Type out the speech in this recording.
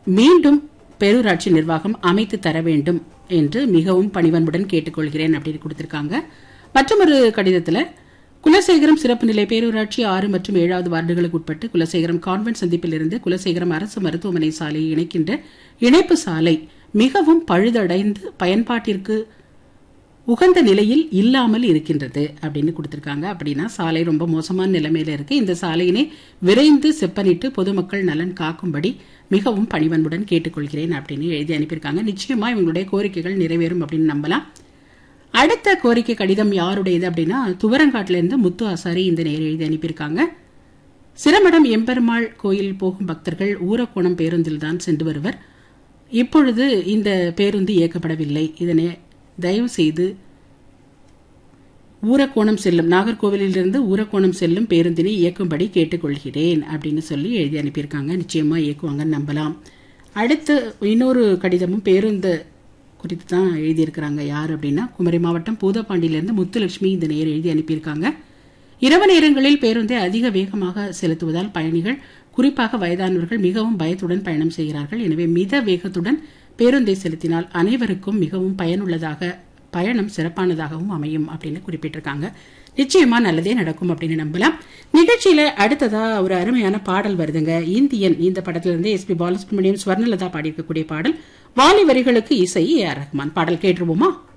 மீண்டும் பேரூராட்சி நிர்வாகம் அமைத்து தர வேண்டும் என்று மிகவும் பணிவன்புடன் கேட்டுக்கொள்கிறேன் அப்படின்னு கொடுத்திருக்காங்க மற்றொரு கடிதத்துல குலசேகரம் சிறப்பு நிலை பேரூராட்சி ஆறு மற்றும் ஏழாவது வார்டுகளுக்கு உட்பட்டு குலசேகரம் கான்வென்ட் சந்திப்பிலிருந்து குலசேகரம் அரசு மருத்துவமனை சாலையை இணைக்கின்ற இணைப்பு சாலை மிகவும் பழுதடைந்து பயன்பாட்டிற்கு உகந்த நிலையில் இல்லாமல் இருக்கின்றது அப்படின்னு கொடுத்திருக்காங்க அப்படின்னா சாலை ரொம்ப மோசமான நிலைமையில இருக்கு இந்த சாலையினை விரைந்து செப்பனிட்டு பொதுமக்கள் நலன் காக்கும்படி மிகவும் பணிவன்புடன் கேட்டுக்கொள்கிறேன் அப்படின்னு எழுதி அனுப்பியிருக்காங்க நிச்சயமா இவங்களுடைய கோரிக்கைகள் நிறைவேறும் அப்படின்னு நம்பலாம் அடுத்த கோரிக்கை கடிதம் யாருடையது அப்படின்னா துவரங்காட்டில இருந்து முத்து ஆசாரி இந்த நேரம் எழுதி அனுப்பியிருக்காங்க சிரமடம் எம்பெருமாள் கோயில் போகும் பக்தர்கள் ஊரக்கோணம் பேருந்தில் தான் சென்று வருவர் இப்பொழுது இந்த பேருந்து இயக்கப்படவில்லை இதனை தயவு செய்து ஊரக்கோணம் செல்லும் நாகர்கோவிலிருந்து ஊரக்கோணம் செல்லும் பேருந்தினை இயக்கும்படி கேட்டுக்கொள்கிறேன் அப்படின்னு சொல்லி எழுதி அனுப்பியிருக்காங்க நிச்சயமா இயக்குவாங்கன்னு நம்பலாம் அடுத்து இன்னொரு கடிதமும் பேருந்து குறித்து தான் எழுதியிருக்கிறாங்க யார் அப்படின்னா குமரி மாவட்டம் பூதப்பாண்டியிலிருந்து முத்துலட்சுமி இந்த நேரம் எழுதி அனுப்பியிருக்காங்க இரவு நேரங்களில் பேருந்தை அதிக வேகமாக செலுத்துவதால் பயணிகள் குறிப்பாக வயதானவர்கள் மிகவும் பயத்துடன் பயணம் செய்கிறார்கள் எனவே மித வேகத்துடன் பேருந்தை செலுத்தினால் அனைவருக்கும் மிகவும் பயனுள்ளதாக பயணம் சிறப்பானதாகவும் அமையும் அப்படின்னு குறிப்பிட்டிருக்காங்க நிச்சயமா நல்லதே நடக்கும் அப்படின்னு நம்பலாம் நிகழ்ச்சியில அடுத்ததா ஒரு அருமையான பாடல் வருதுங்க இந்தியன் இந்த படத்துல இருந்து எஸ் பி பாலசுப்ரமணியம் ஸ்வர்ணலதா பாடியிருக்கக்கூடிய பாடல் வாலி வரிகளுக்கு இசை ஏ ஆர் ரஹ்மான் பாடல் கேட்டுருவோமா